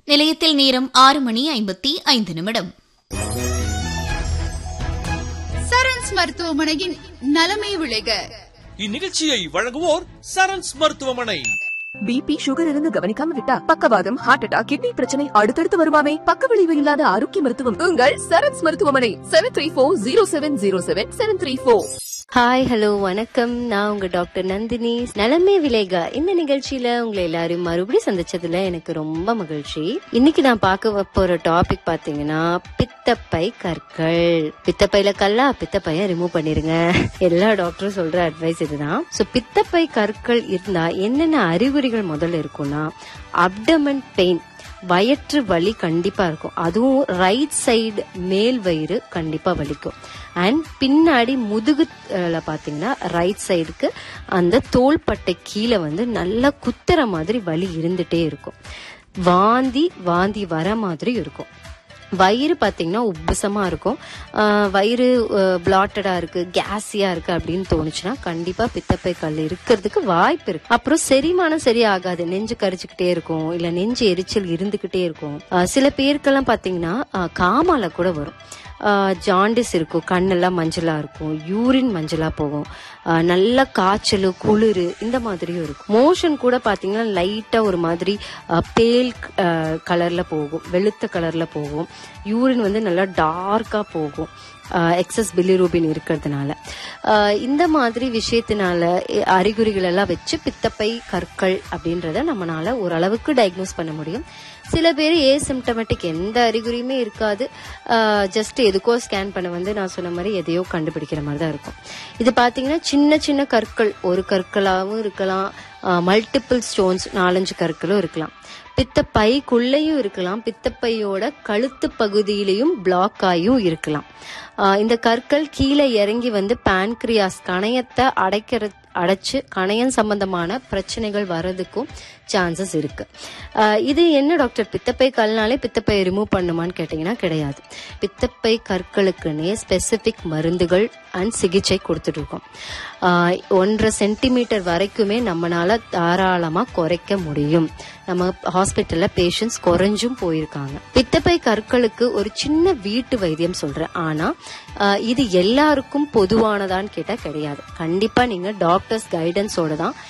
நிலையத்தில் நேரம் ஆறு மணி ஐம்பத்தி ஐந்து நிமிடம் சரண்ஸ் மருத்துவமனையின் நலமை விளைக இந்நிகழ்ச்சியை வழங்குவோர் சரண்ஸ் மருத்துவமனை பிபி சுகர் இருந்து கவனிக்காம விட்டா பக்கவாதம் ஹார்ட் அட்டாக் கிட்னி பிரச்சனை அடுத்தடுத்து வருமாமே பக்க விளைவு இல்லாத ஆரோக்கிய மருத்துவம் உங்கள் சரத்ஸ் மருத்துவமனை seven three four zero seven zero seven seven three four hi hello வணக்கம் நான் உங்க டாக்டர் நந்தினி நலமே விலேகா இந்த நிகழ்ச்சியில உங்களை எல்லாரும் மறுபடியும் சந்திச்சதுல எனக்கு ரொம்ப மகிழ்ச்சி இன்னைக்கு நான் பார்க்க போற டாபிக் பாத்தீங்கன்னா பித்தப்பை கற்கள் பித்தப்பையில கல்லா பித்தப்பைய ரிமூவ் பண்ணிருங்க எல்லா டாக்டரும் சொல்ற அட்வைஸ் இதுதான் சோ பித்தப்பை கற்கள் இருந்தா என்னென்ன அறிகுறிகள் முதல்ல இருக்கும்னா அப்டமன் பெயின் வயிற்று வலி கண்டிப்பா இருக்கும் அதுவும் ரைட் சைடு மேல் வயிறு கண்டிப்பா வலிக்கும் அண்ட் பின்னாடி முதுகுல பாத்தீங்கன்னா ரைட் சைடுக்கு அந்த தோள்பட்டை கீழே வந்து நல்லா குத்துற மாதிரி வலி இருந்துட்டே இருக்கும் வாந்தி வாந்தி வர மாதிரி இருக்கும் வயிறு பார்த்தீங்கன்னா உப்புசமா இருக்கும் ஆஹ் வயிறு பிளாட்டடா இருக்கு கேஸியா இருக்கு அப்படின்னு தோணுச்சுன்னா கண்டிப்பா பித்தப்பை கல் இருக்கிறதுக்கு வாய்ப்பு இருக்கு அப்புறம் செரிமானம் சரியாகாது நெஞ்சு கரிச்சுக்கிட்டே இருக்கும் இல்ல நெஞ்சு எரிச்சல் இருந்துகிட்டே இருக்கும் ஆஹ் சில பேருக்கெல்லாம் பாத்தீங்கன்னா ஆஹ் காமால கூட வரும் ஜாண்டிஸ் இருக்கும் கண்ணெல்லாம் மஞ்சளா இருக்கும் யூரின் மஞ்சளா போகும் ஆஹ் நல்ல காய்ச்சல் குளிர் இந்த மாதிரியும் இருக்கும் மோஷன் கூட பாத்தீங்கன்னா லைட்டா ஒரு மாதிரி பேல் கலர்ல போகும் வெளுத்த கலர்ல போகும் யூரின் வந்து நல்லா டார்க்கா போகும் எக்ஸஸ் பிலிரூபின் இருக்கிறதுனால ஆஹ் இந்த மாதிரி விஷயத்தினால எ- அறிகுறிகள் எல்லாம் வச்சு பித்தப்பை கற்கள் அப்படின்றத நம்மனால ஓரளவுக்கு டயக்னோஸ் பண்ண முடியும் சில பேர் ஏசிம்டமேட்டிக் எந்த அறிகுறியுமே இருக்காது ஜஸ்ட் எதுக்கோ ஸ்கேன் பண்ண வந்து நான் சொன்ன மாதிரி எதையோ கண்டுபிடிக்கிற மாதிரி தான் இருக்கும் இது பாத்தீங்கன்னா சின்ன சின்ன கற்கள் ஒரு கற்களாகவும் இருக்கலாம் மல்டிபிள் ஸ்டோன்ஸ் நாலஞ்சு கற்களும் இருக்கலாம் பித்தப்பைக்குள்ளேயும் இருக்கலாம் பித்தப்பையோட கழுத்து பகுதியிலையும் பிளாக் ஆகியும் இருக்கலாம் ஆஹ் இந்த கற்கள் கீழே இறங்கி வந்து பான்கிரியாஸ் கணையத்தை அடைக்கிற அடைச்சு கணையம் சம்பந்தமான பிரச்சனைகள் வர்றதுக்கும் சான்சஸ் இருக்கு ஆஹ் இது என்ன டாக்டர் பித்தப்பை கல்னாலே பித்தப்பை ரிமூவ் பண்ணுமான்னு கேட்டீங்கன்னா கிடையாது பித்தப்பை கற்களுக்குன்னே ஸ்பெசிபிக் மருந்துகள் அண்ட் சிகிச்சை கொடுத்துட்டு இருக்கோம் ஆஹ் ஒன்றரை சென்டிமீட்டர் வரைக்குமே நம்மனால தாராளமா குறைக்க முடியும் நம்ம ஹாஸ்பிட்டல்ல பேஷண்ட்ஸ் குறைஞ்சும் போயிருக்காங்க பித்தப்பை கற்களுக்கு ஒரு சின்ன வீட்டு வைத்தியம் சொல்றேன் ஆனா ஆஹ் இது எல்லாருக்கும் பொதுவானதான்னு கேட்டா கிடையாது கண்டிப்பா நீங்க டாக்டர்ஸ் கைடன்ஸோட தான்